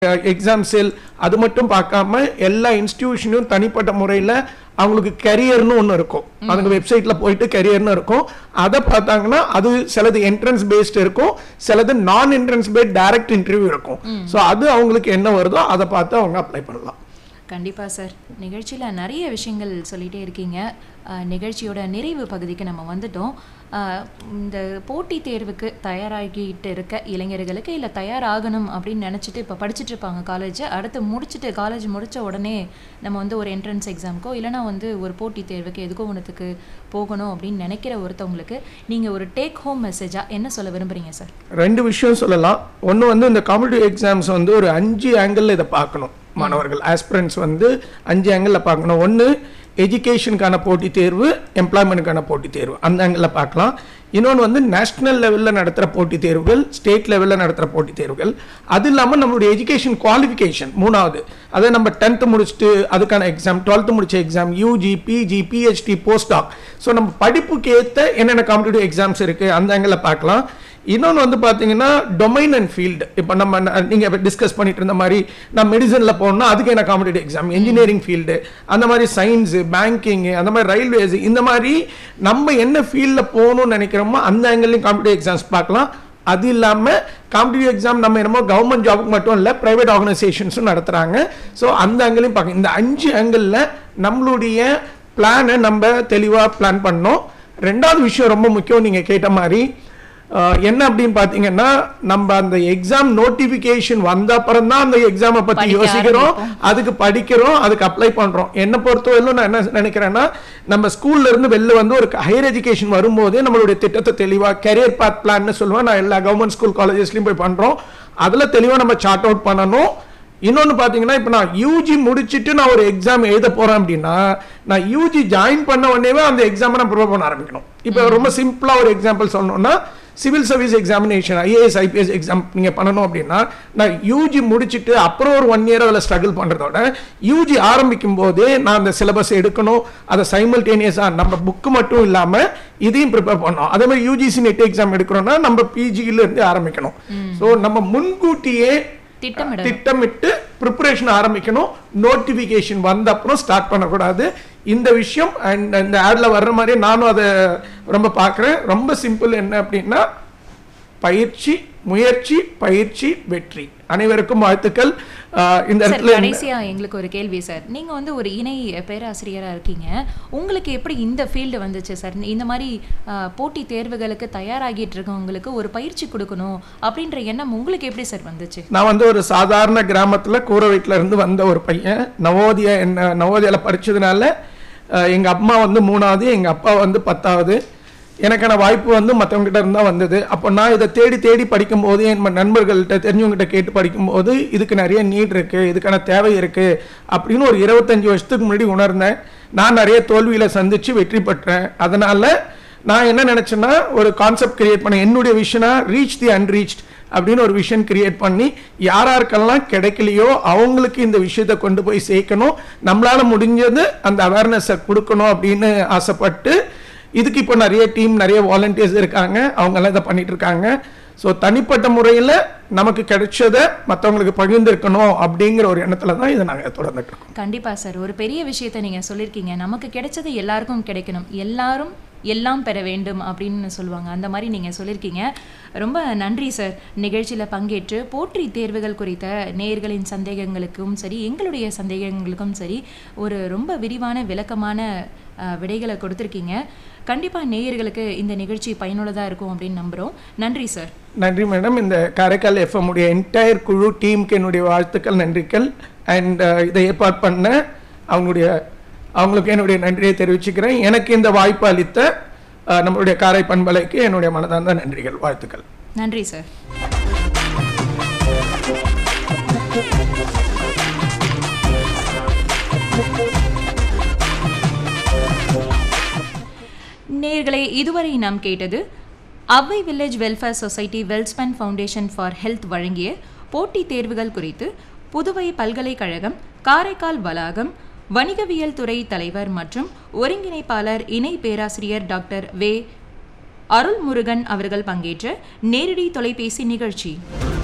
exam செல் அது மட்டும் பார்க்காம எல்லா இன்ஸ்டிடியூஷனும் தனிப்பட்ட முறையில் அவங்களுக்கு கரியர்னு ஒன்று இருக்கும் அவங்க வெப்சைட்டில் போயிட்டு கரியர்னு இருக்கும் அதை பார்த்தாங்கன்னா அது சிலது என்ட்ரன்ஸ் பேஸ்டு இருக்கும் சிலது நான் என்ட்ரன்ஸ் பேஸ்ட் டைரக்ட் இன்டர்வியூ இருக்கும் ஸோ அது அவங்களுக்கு என்ன வருதோ அதை பார்த்து அவங்க அப்ளை பண்ணலாம் கண்டிப்பா சார் நிகழ்ச்சியில நிறைய விஷயங்கள் சொல்லிட்டே இருக்கீங்க அஹ், நிகழ்ச்சியோட நிறைவு பகுதிக்கு நம்ம வந்துட்டோம் அஹ், இந்த போட்டித் தேர்வுக்கு தயாராகிட்டு இருக்க இளைஞர்களுக்கு இல்லை தயாராகணும் அப்படின்னு நினச்சிட்டு இப்போ படிச்சுட்டு இருப்பாங்க காலேஜ் அடுத்து முடிச்சுட்டு காலேஜ் முடிச்ச உடனே நம்ம வந்து ஒரு என்ட்ரன்ஸ் எக்ஸாமுக்கோ இல்லைனா வந்து ஒரு போட்டித் தேர்வுக்கு எதுக்கோ ஒன்றுத்துக்கு போகணும் அப்படின்னு நினைக்கிற ஒருத்தவங்களுக்கு நீங்கள் ஒரு டேக் ஹோம் மெசேஜாக என்ன சொல்ல விரும்புறீங்க சார் ரெண்டு விஷயம் சொல்லலாம் ஒன்று வந்து இந்த காம்படிட்டிவ் எக்ஸாம்ஸ் வந்து ஒரு அஞ்சு ஆங்கிள் இதை பார்க்கணும் மாணவர்கள் ஆஸ்பிரன்ஸ் வந்து அஞ்சு ஆங்கிளில் பார்க்கணும் ஒன்று எஜுகேஷனுக்கான போட்டித் தேர்வு எம்ப்ளாய்மெண்ட்டுக்கான போட்டித் தேர்வு அந்த ஆங்கிளில் பார்க்கலாம் இன்னொன்று வந்து நேஷ்னல் லெவலில் நடத்துகிற போட்டித் தேர்வுகள் ஸ்டேட் லெவலில் நடத்துகிற போட்டித் தேர்வுகள் அது இல்லாமல் நம்மளுடைய எஜுகேஷன் குவாலிஃபிகேஷன் மூணாவது அதை நம்ம டென்த்து முடிச்சுட்டு அதுக்கான எக்ஸாம் டுவெல்த்து முடிச்ச exam UG PG PhD post doc so நம்ம படிப்புக்கு ஏற்ற என்னென்ன காம்படிட்டிவ் எக்ஸாம்ஸ் இருக்குது அந்த ஆங்கிளில் பார்க்கலாம் இன்னொன்று வந்து பார்த்தீங்கன்னா டொமைன் அண்ட் ஃபீல்டு இப்போ நம்ம நீங்கள் டிஸ்கஸ் பண்ணிட்டு இருந்த மாதிரி நான் மெடிசனில் போகணும்னா அதுக்கு என்ன காம்படிட்டிவ் எக்ஸாம் இன்ஜினியரிங் ஃபீல்டு அந்த மாதிரி சயின்ஸு பேங்கிங்கு அந்த மாதிரி ரயில்வேஸ் இந்த மாதிரி நம்ம என்ன ஃபீல்டில் போகணும்னு நினைக்கிறோமோ அந்த ஆங்கிள்லையும் காம்படிட்டிவ் எக்ஸாம்ஸ் பார்க்கலாம் அது இல்லாமல் காம்படிட்டிவ் எக்ஸாம் நம்ம என்னமோ கவர்மெண்ட் ஜாபுக்கு மட்டும் இல்லை ப்ரைவேட் ஆர்கனைசேஷன்ஸும் நடத்துகிறாங்க ஸோ அந்த ஆங்கிளையும் பார்க்க இந்த அஞ்சு ஆங்கிளில் நம்மளுடைய பிளானை நம்ம தெளிவாக பிளான் பண்ணோம் ரெண்டாவது விஷயம் ரொம்ப முக்கியம் நீங்கள் கேட்ட மாதிரி ஆஹ் என்ன அப்படின்னு பார்த்தீங்கன்னா நம்ம அந்த எக்ஸாம் நோட்டிஃபிகேஷன் வந்த அப்புறம் தான் அந்த எக்ஸாமை பற்றி படிக்க யோசிக்கிறோம் அதுக்கு படிக்கிறோம் அதுக்கு அப்ளை பண்ணுறோம் என்னை பொறுத்தவரையிலும் நான் என்ன நினைக்கிறேன்னா நம்ம ஸ்கூல்ல இருந்து வெளில வந்து ஒரு ஹையர் எஜுகேஷன் வரும்போதே நம்மளுடைய திட்டத்தை தெளிவாக கெரியர் பாத் பிளான்னு சொல்லுவேன் நான் எல்லா கவர்மெண்ட் ஸ்கூல் காலேஜஸ்லையும் போய் பண்ணுறோம் அதில் தெளிவாக நம்ம சார்ட் அவுட் பண்ணணும் இன்னொன்று பார்த்தீங்கன்னா இப்போ நான் யூஜி முடிச்சுட்டு நான் ஒரு எக்ஸாம் எழுத போகிறேன் அப்படின்னா நான் யூஜி ஜாயின் பண்ண உடனேவே அந்த எக்ஸாமை நான் ப்ரிப்பேர் பண்ண ஆரம்பிக்கணும் இப்போ ரொம்ப சிம்பிளாக ஒரு எக்ஸாம்பிள் சொல்லணும்னா civil service examination IAS IPS exam நீங்கள் பண்ணணும் அப்படின்னா நான் யூஜி முடிச்சுட்டு அப்புறம் ஒரு ஒன் இயர் அதில் ஸ்ட்ரகிள் பண்ணுறதோட யூஜி ஆரம்பிக்கும் போதே நான் அந்த சிலபஸ் எடுக்கணும் அதை சைமல்டேனியஸாக நம்ம புக்கு மட்டும் இல்லாமல் இதையும் ப்ரிப்பேர் பண்ணணும் அதே மாதிரி யூஜிசி நெட் எக்ஸாம் எடுக்கிறோம்னா நம்ம பிஜியில இருந்து ஆரம்பிக்கணும் ஸோ நம்ம முன்கூட்டியே திட்டமிட திட்டமிட்டு ப்ரிப்பரேஷன் ஆரம்பிக்கணும் நோட்டிஃபிகேஷன் வந்த அப்புறம் ஸ்டார்ட் பண்ணக்கூடாது இந்த விஷயம் அண்ட் இந்த ஆட்ல வர்ற மாதிரி நானும் அதை ரொம்ப பார்க்குறேன் ரொம்ப சிம்பிள் என்ன அப்படின்னா பயிற்சி முயற்சி பயிற்சி வெற்றி அனைவருக்கும் வாழ்த்துக்கள் ஆஹ் இந்த சார் இடத்துல என்ன- கடைசியா எங்களுக்கு ஒரு கேள்வி சார் நீங்க வந்து ஒரு இணை பேராசிரியரா இருக்கீங்க உங்களுக்கு எப்படி இந்த ஃபீல்டு வந்துச்சு சார் இந்த மாதிரி அஹ், போட்டி தேர்வுகளுக்கு தயாராகிட்டு இருக்கவங்களுக்கு ஒரு பயிற்சி கொடுக்கணும் அப்படின்ற எண்ணம் உங்களுக்கு எப்படி சார் வந்துச்சு நான் வந்து ஒரு சாதாரண கிராமத்தில் கூரை வீட்டில் இருந்து வந்த ஒரு பையன் நவோதயா என்ன நவோதயாவில் படிச்சதுனால அஹ், எங்க அம்மா வந்து மூணாவது எங்க அப்பா வந்து பத்தாவது எனக்கான வாய்ப்பு வந்து மற்றவங்ககிட்ட இருந்தால் வந்தது அப்போ நான் இதை தேடி தேடி படிக்கும்போது என் நண்பர்கள்ட்ட தெரிஞ்சவங்ககிட்ட கேட்டு படிக்கும்போது இதுக்கு நிறைய நீட் இருக்குது இதுக்கான தேவை இருக்குது அப்படின்னு ஒரு இருபத்தஞ்சி வருஷத்துக்கு முன்னாடி உணர்ந்தேன் நான் நிறைய தோல்வியில சந்திச்சு வெற்றி பெற்றேன் அதனால நான் என்ன நினைச்சேன்னா ஒரு கான்செப்ட் கிரியேட் பண்ண என்னுடைய விஷனா ரீச் தி அன்ரீச்ட் அப்படின்னு ஒரு விஷன் கிரியேட் பண்ணி யார் யாருக்கெல்லாம் கிடைக்கலையோ அவங்களுக்கு இந்த விஷயத்தை கொண்டு போய் சேர்க்கணும் நம்மளால முடிஞ்சது அந்த அவேர்னஸை கொடுக்கணும் அப்படின்னு ஆசைப்பட்டு இதுக்கு இப்போ நிறைய டீம் நிறைய வாலண்டியர்ஸ் இருக்காங்க அவங்க எல்லாம் இதை பண்ணிட்டு இருக்காங்க ஸோ தனிப்பட்ட முறையில் நமக்கு கிடைச்சதை மற்றவங்களுக்கு பகிர்ந்திருக்கணும் அப்படிங்கிற ஒரு எண்ணத்துல தான் இதை நாங்கள் தொடர்ந்துட்டு இருக்கோம் கண்டிப்பா சார் ஒரு பெரிய விஷயத்தை நீங்க சொல்லியிருக்கீங்க நமக்கு கிடைச்சது எல்லாருக்கும் கிடைக்கணும் எல்லாரும் எல்லாம் பெற வேண்டும் அப்படின்னு சொல்லுவாங்க அந்த மாதிரி நீங்க சொல்லியிருக்கீங்க ரொம்ப நன்றி சார் நிகழ்ச்சியில பங்கேற்று போற்றி தேர்வுகள் குறித்த நேயர்களின் சந்தேகங்களுக்கும் சரி எங்களுடைய சந்தேகங்களுக்கும் சரி ஒரு ரொம்ப விரிவான விளக்கமான அஹ், விடைகளை கொடுத்துருக்கீங்க கண்டிப்பா நேயர்களுக்கு இந்த நிகழ்ச்சி பயனுள்ளதா இருக்கும் அப்படின்னு நம்புறோம் நன்றி சார் நன்றி மேடம் இந்த காரைக்கால் எஃப்எம் உடைய என்டையர் குழு டீமுக்கு என்னுடைய வாழ்த்துக்கள் நன்றிகள் அண்ட் இதை ஏற்பாடு பண்ண அவங்களுடைய அவங்களுக்கு என்னுடைய நன்றியை தெரிவிச்சுக்கிறேன் எனக்கு இந்த வாய்ப்பு அளித்த அஹ், நம்மளுடைய காரை பண்பலைக்கு என்னுடைய மனதார்ந்த நன்றிகள் வாழ்த்துக்கள் நன்றி சார் நேர்களை இதுவரை நாம் கேட்டது Avvai village welfare society Welspun foundation for health வழங்கிய போட்டித் தேர்வுகள் குறித்து புதுவை பல்கலைக்கழகம் காரைக்கால் வளாகம் வணிகவியல் துறை தலைவர் மற்றும் ஒருங்கிணைப்பாளர் இணை பேராசிரியர் டாக்டர் வே அருள்முருகன் அவர்கள் பங்கேற்ற நேரடி தொலைபேசி நிகழ்ச்சி